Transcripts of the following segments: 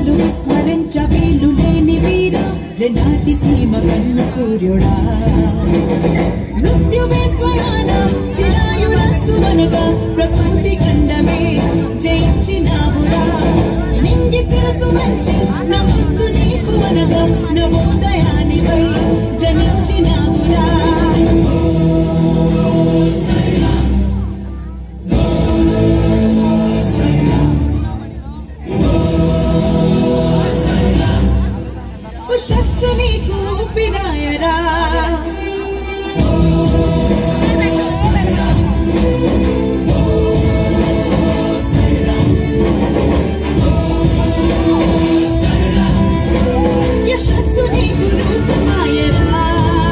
కలలు విస్మరించ వీలు లేని వీర రెనాటి సీమ కన్న సూర్యుడా మృత్యువే స్వయాన చిరాయురస్తు అనగా ప్రసూతి ఖండమే జయించినావురా నింగి శిరసు వంచి నమస్తు నీకు అనగా నవోదయానివై జనించినావురా ఉషస్సు నీకు ఊపిరాయరా యశస్సు నీకు రూపమాయరా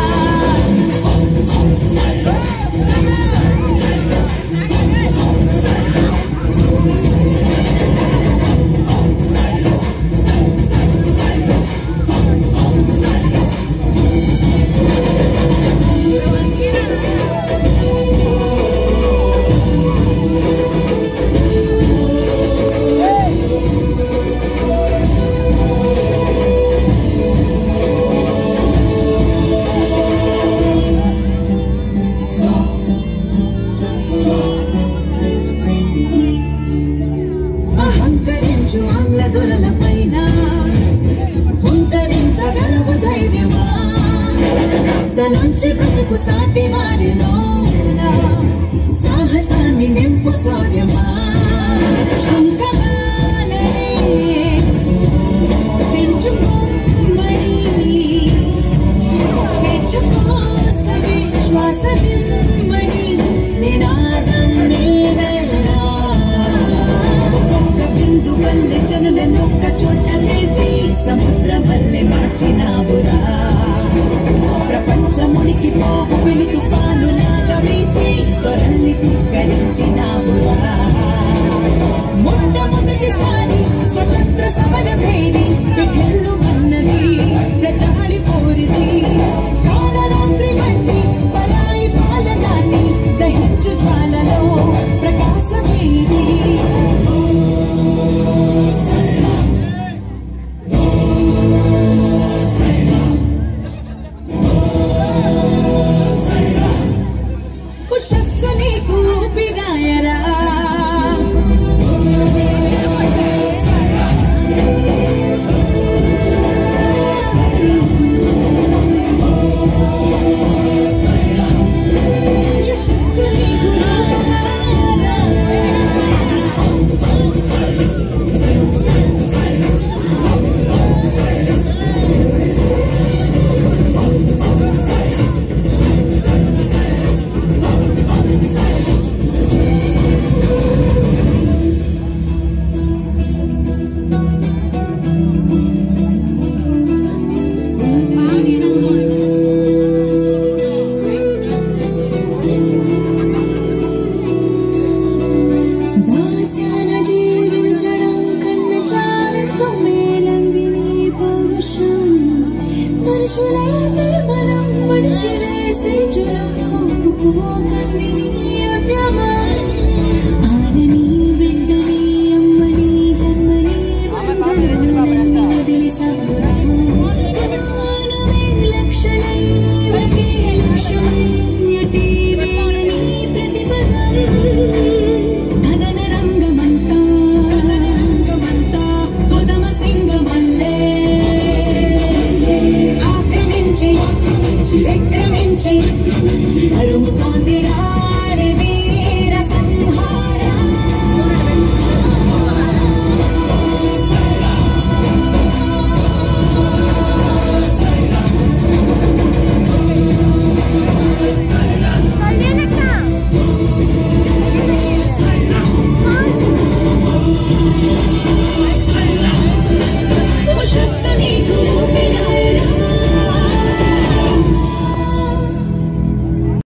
అహంకరించు ఆంగ్ల దొరల పైన హుంకరించగలవు ధైర్యమా నుంచి బ్రతుకు సాటి వారిలోన సాహసాన్ని నింపు శౌర్యమా శంకరాలనే పెంచుకోమని స్వేచ్ఛ కోసమే శ్వాస నిమ్మని నినాదం నీవేరా ఒక్క బిందు వల్లే జనులను ఒక్క చోట చేర్చి సముద్రం వల్లే మార్చినావురా ప్రపంచమునికి పోగు వెలు తుఫానులాగా వీచి దొరల్ని ధిక్కరించినావురా మొట్టమొదటిసారి స్వతంత్ర సమర భేరి పిఠెల్లు మన్నది ప్రజాళి పోరిది కాలరాత్రి వంటి పరాయి పాలనాన్ని దహించు జ్వాలలో ప్రకాశమేది ఉషస్సు నీకు ఊపిరాయరా యశస్సు నీకు రూపమాయరా దాస్యాన జీవించడం కన్న చావెంతో మేలంది నీ పౌరుషం మనుషులైతే మనం మడిచి వేసే జలం ఒప్పుకోకండి నీ ఉద్యమం ఆరని బిడ్డని అమ్మని జన్మని బంధువులన్నీ వదిలి సబ్బురం మానవే లక్షలై ఒకే లక్ష్యమై ఎటీవే నీ ప్రతిపదం కథన రంగమంతా కథన రంగమంతా కొదమ సింగమల్లే ఆక్రమించి విక్రమించి తరుముతోంది